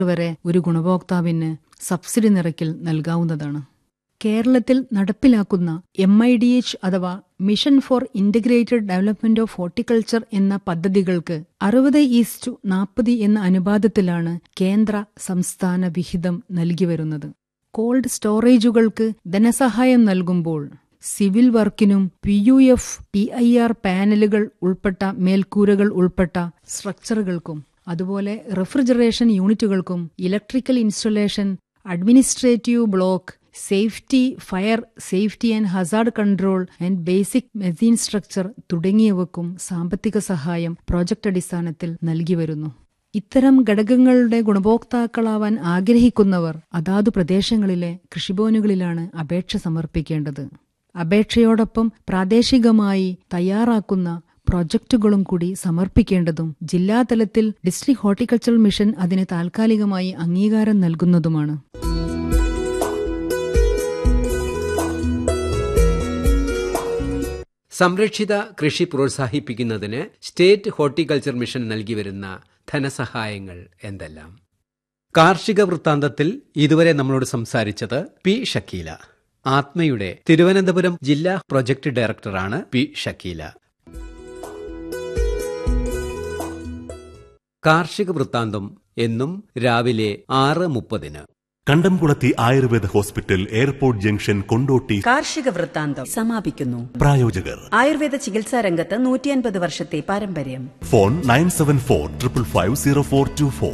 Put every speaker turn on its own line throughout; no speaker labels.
വരെ ഒരു ഗുണഭോക്താവിന് സബ്സിഡി നിരക്കിൽ നൽകാവുന്നതാണ് കേരളത്തിൽ നടപ്പിലാക്കുന്ന എം ഐ ഡി എച്ച് അഥവാ mission for integrated development of horticulture എന്ന പദ്ധതികൾക്ക് അറുപത് ഈസ്റ്റു നാൽപ്പത് എന്ന അനുപാതത്തിലാണ് കേന്ദ്ര സംസ്ഥാന വിഹിതം നൽകി വരുന്നത് കോൾഡ് സ്റ്റോറേജുകൾക്ക് ധനസഹായം നൽകുമ്പോൾ സിവിൽ വർക്കിനും P U F T I R പാനലുകൾ ഉൾപ്പെട്ട മേൽക്കൂരകൾ ഉൾപ്പെട്ട സ്ട്രക്ചറുകൾക്കും അതുപോലെ റെഫ്രിജറേഷൻ യൂണിറ്റുകൾക്കും electrical installation administrative block safety fire safety and hazard control and basic machine structure തുടങ്ങിയവക്കും സാമ്പത്തിക സഹായം പ്രോജക്റ്റ് അടിസ്ഥാനത്തിൽ നൽകി വരുന്നു ഇത്തരം ഘടകങ്ങളുടെ ഗുണഭോക്താക്കളാവാൻ ആഗ്രഹിക്കുന്നവർ അതാതു പ്രദേശങ്ങളിലെ കൃഷിഭവനുകളിലാണ് അപേക്ഷ സമർപ്പിക്കേണ്ടത് അപേക്ഷയോടൊപ്പം പ്രാദേശികമായി തയ്യാറാക്കുന്ന പ്രൊജക്ടുകളും കൂടി സമർപ്പിക്കേണ്ടതും ജില്ലാതലത്തിൽ ഡിസ്ട്രിക്ട് ഹോർട്ടിക്കൾച്ചറൽ മിഷൻ അതിന് താൽക്കാലികമായി അംഗീകാരം നൽകുന്നതുമാണ്
സംരക്ഷിത കൃഷി പ്രോത്സാഹിപ്പിക്കുന്നതിന് സ്റ്റേറ്റ് ഹോർട്ടിക്കൾച്ചർ മിഷൻ നൽകി വരുന്ന ധനസഹായങ്ങൾ എന്തെല്ലാം കാർഷിക വൃത്താന്തത്തിൽ ഇതുവരെ നമ്മളോട് സംസാരിച്ചത് പി ഷക്കീല ആത്മയുടെ തിരുവനന്തപുരം ജില്ലാ പ്രൊജക്ട് ഡയറക്ടറാണ് പി ഷക്കീല കാർഷിക വൃത്താന്തം എന്നും രാവിലെ ആറ് മുപ്പതിന്
കണ്ടംകുളത്തി Ayurveda hospital airport junction Kondotty
കാർഷിക വൃത്താന്തം സമാപിക്കുന്നു
പ്രായോജകർ
ആയുർവേദ ചികിത്സാ രംഗത്ത് നൂറ്റിയൻപത് വർഷത്തെ പാരമ്പര്യം
phone nine seven four triple five zero four two four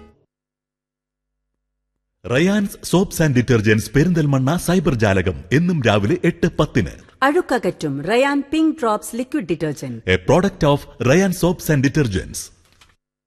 Rayan's soaps and detergents Perinthalmanna cyber ജാലകം എന്നും രാവിലെ എട്ട് പത്തിന്
അഴുക്കകറ്റും Rayan pink drops liquid detergent
a product of Rayan soaps and detergents